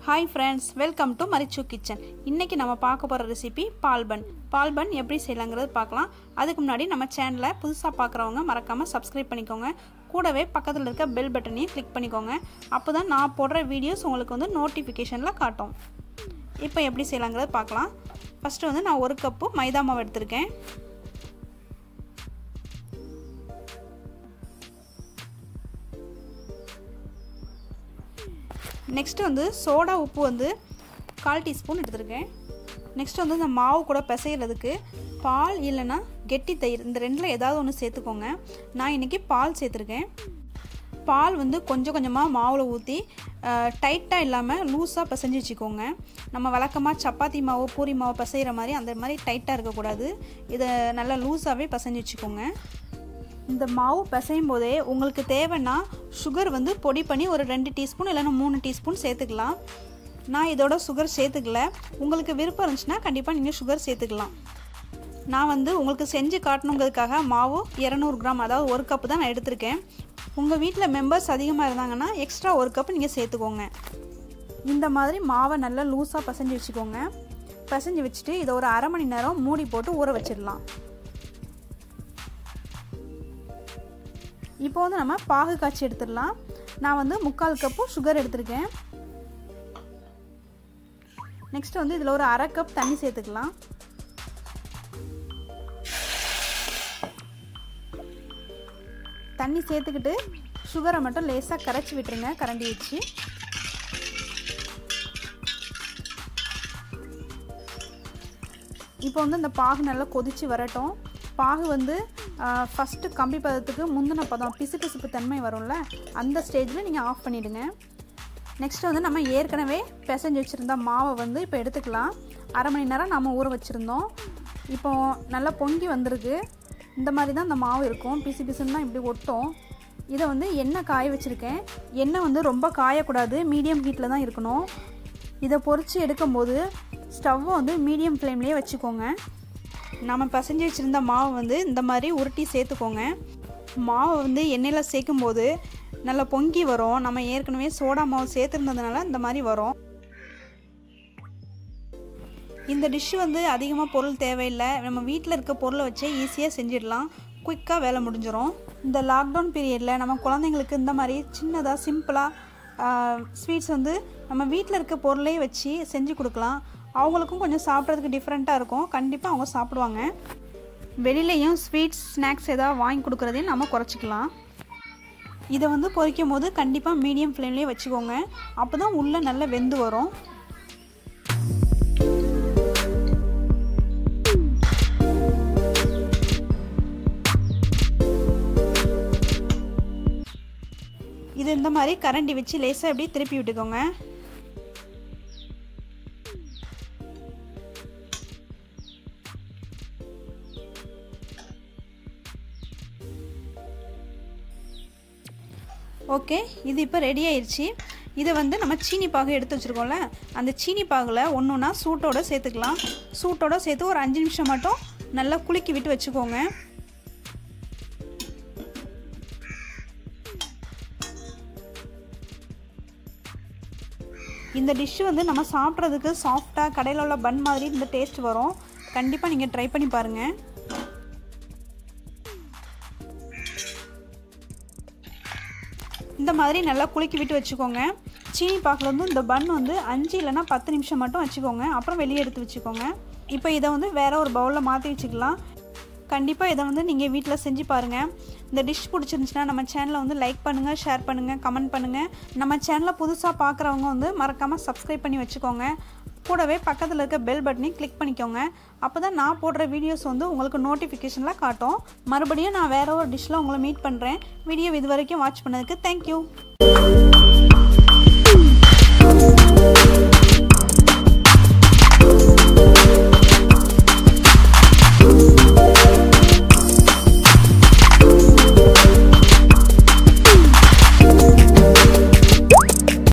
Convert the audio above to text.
hi friends welcome to Marichu kitchen இன்றைக்கி நம்ம பார்க்க போகிற ரெசிபி பால் பன் பால் பன் எப்படி செய்யலாங்கிறது பார்க்கலாம் அதுக்கு முன்னாடி நம்ம சேனலை புதுசாக பார்க்குறவங்க மறக்காமல் சப்ஸ்கிரைப் பண்ணிக்கோங்க கூடவே பக்கத்தில் இருக்க பெல் பட்டனையும் கிளிக் பண்ணிக்கோங்க அப்போ தான் நான் போடுற வீடியோஸ் உங்களுக்கு வந்து நோட்டிஃபிகேஷனில் காட்டும் இப்போ எப்படி செய்யலாங்கிறது பார்க்கலாம் ஃபஸ்ட்டு வந்து நான் ஒரு கப்பு மைதா மாவு எடுத்திருக்கேன் நெக்ஸ்ட்டு வந்து சோடா உப்பு வந்து கால் டீஸ்பூன் எடுத்திருக்கேன் நெக்ஸ்ட் வந்து இந்த மாவு கூட பிசைகிறதுக்கு பால் இல்லைன்னா கெட்டி தயிர் இந்த ரெண்டில் ஏதாவது ஒன்று சேர்த்துக்கோங்க நான் இன்றைக்கி பால் சேர்த்துருக்கேன் பால் வந்து கொஞ்சம் கொஞ்சமாக மாவில் ஊற்றி டைட்டாக இல்லாமல் லூஸாக பிசைஞ்சு வச்சுக்கோங்க நம்ம வழக்கமாக சப்பாத்தி மாவு பூரி மாவு பிசைகிற மாதிரி அந்த மாதிரி டைட்டாக இருக்கக்கூடாது இதை நல்லா லூஸாகவே பிசைஞ்சு வச்சுக்கோங்க இந்த மாவு பிசையும் போதே உங்களுக்கு தேவைன்னா சுகர் வந்து பொடி பண்ணி ஒரு ரெண்டு டீஸ்பூன் இல்லைன்னா மூணு டீஸ்பூன் சேர்த்துக்கலாம் நான் இதோட சுகர் சேர்த்துக்கல உங்களுக்கு விருப்பம் இருந்துச்சுன்னா கண்டிப்பாக நீங்கள் சுகர் சேர்த்துக்கலாம் நான் வந்து உங்களுக்கு செஞ்சு காட்டணுங்கிறதுக்காக மாவு இரநூறு கிராம் அதாவது ஒரு கப்பு தான் நான் எடுத்திருக்கேன் உங்கள் வீட்டில் மெம்பர்ஸ் அதிகமாக இருந்தாங்கன்னா எக்ஸ்ட்ரா ஒரு கப்பு நீங்கள் சேர்த்துக்கோங்க இந்த மாதிரி மாவை நல்லா லூஸாக பசைஞ்சு வச்சுக்கோங்க பசைஞ்சு வச்சுட்டு இதை ஒரு அரை மணி நேரம் மூடி போட்டு ஊற வச்சிடலாம் இப்போ வந்து நம்ம பாகு காய்ச்சி எடுத்துடலாம் நான் வந்து முக்கால் கப்பு சுகர் எடுத்திருக்கேன் நெக்ஸ்ட் வந்து இதில் ஒரு அரை கப் தண்ணி சேர்த்துக்கலாம் தண்ணி சேர்த்துக்கிட்டு சுகரை மட்டும் லேசாக கரைச்சி விட்டுருங்க கரண்டி வச்சு இப்போ வந்து இந்த பாகு நல்லா கொதித்து வரட்டும் பாகு வந்து ஃபஸ்ட்டு கம்பி பதத்துக்கு முந்தின பதம் பிசு பிசுப்பு தன்மை வரும்ல அந்த ஸ்டேஜில் நீங்கள் ஆஃப் பண்ணிவிடுங்க நெக்ஸ்ட் வந்து நம்ம ஏற்கனவே பிசைஞ்சு வச்சுருந்த மாவை வந்து இப்போ எடுத்துக்கலாம் அரை மணி நேரம் நம்ம ஊற வச்சுருந்தோம் இப்போ நல்லா பொங்கி வந்திருக்கு இந்த மாதிரி தான் இந்த மாவு இருக்கும் பிசு பிசுன்னு தான் இப்படி ஒட்டும் இதை வந்து எண்ணெய் காய வச்சுருக்கேன் எண்ணெய் வந்து ரொம்ப காயக்கூடாது மீடியம் ஹீட்டில் தான் இருக்கணும் இதை பொறிச்சு எடுக்கும்போது ஸ்டவ்வை வந்து மீடியம் ஃப்ளேம்லேயே வச்சுக்கோங்க நம்ம பசைஞ்சு வச்சுருந்த மாவு வந்து இந்த மாதிரி உருட்டி சேர்த்துக்கோங்க மாவை வந்து எண்ணெயில் சேர்க்கும் போது நல்லா பொங்கி வரும் நம்ம ஏற்கனவே சோடா மாவு சேர்த்துருந்ததுனால இந்த மாதிரி வரும் இந்த டிஷ்ஷு வந்து அதிகமாக பொருள் தேவையில்லை நம்ம வீட்டில் இருக்க பொருளை வச்சே ஈஸியாக செஞ்சிடலாம் குயிக்காக வேலை முடிஞ்சிடும் இந்த லாக்டவுன் பீரியடில் நம்ம குழந்தைங்களுக்கு இந்த மாதிரி சின்னதாக சிம்பிளாக ஸ்வீட்ஸ் வந்து நம்ம வீட்டில் இருக்க பொருளே வச்சு செஞ்சு கொடுக்கலாம் அவங்களுக்கும் கொஞ்சம் சாப்பிட்றதுக்கு டிஃப்ரெண்ட்டாக இருக்கும் கண்டிப்பாக அவங்க சாப்பிடுவாங்க வெளியிலையும் ஸ்வீட்ஸ் ஸ்நாக்ஸ் ஏதாவது வாங்கி கொடுக்குறதையும் நம்ம குறைச்சிக்கலாம் இதை வந்து பொரிக்கும் போது கண்டிப்பாக மீடியம் ஃப்ளேம்லேயே வச்சுக்கோங்க அப்போ தான் உள்ளே நல்லா வெந்து வரும் இது இந்த மாதிரி கரண்டி வச்சு லேசாக எப்படி திருப்பி விட்டுக்கோங்க ஓகே இது இப்போ ரெடி ஆயிடுச்சு இதை வந்து நம்ம சீனி பாகு எடுத்து வச்சுருக்கோம்ல அந்த சீனி பாகில் ஒன்று ஒன்றா சூட்டோடு சேர்த்துக்கலாம் சூட்டோடு சேர்த்து ஒரு அஞ்சு நிமிஷம் மட்டும் நல்லா குலுக்கி விட்டு வச்சுக்கோங்க இந்த டிஷ்ஷு வந்து நம்ம சாப்பிட்றதுக்கு சாஃப்டாக கடையில் உள்ள பன் மாதிரி இந்த டேஸ்ட் வரும் கண்டிப்பாக நீங்கள் ட்ரை பண்ணி பாருங்கள் இந்த மாதிரி நல்லா குலுக்கி விட்டு வச்சுக்கோங்க சீனி பாக்கில் வந்து இந்த பன் வந்து அஞ்சு இல்லைனா பத்து நிமிஷம் மட்டும் வச்சுக்கோங்க அப்புறம் வெளியே எடுத்து வச்சுக்கோங்க இப்போ இதை வந்து வேறு ஒரு பவுலில் மாற்றி வச்சுக்கலாம் கண்டிப்பாக இதை வந்து நீங்கள் வீட்டில் செஞ்சு பாருங்கள் இந்த டிஷ் பிடிச்சிருந்துச்சுன்னா நம்ம சேனலை வந்து லைக் பண்ணுங்கள் ஷேர் பண்ணுங்கள் கமெண்ட் பண்ணுங்கள் நம்ம சேனலை புதுசாக பார்க்குறவங்க வந்து மறக்காமல் சப்ஸ்கிரைப் பண்ணி வச்சுக்கோங்க கூடவே பக்கத்தில் இருக்க பெல் பட்டனையும் கிளிக் பண்ணிக்கோங்க அப்போ தான் நான் போடுற வீடியோஸ் வந்து உங்களுக்கு நோட்டிஃபிகேஷனில் காட்டும் மறுபடியும் நான் வேறு ஒரு டிஷ்ஷில் உங்களை மீட் பண்ணுறேன் வீடியோ இது வரைக்கும் வாட்ச் பண்ணதுக்கு தேங்க்யூ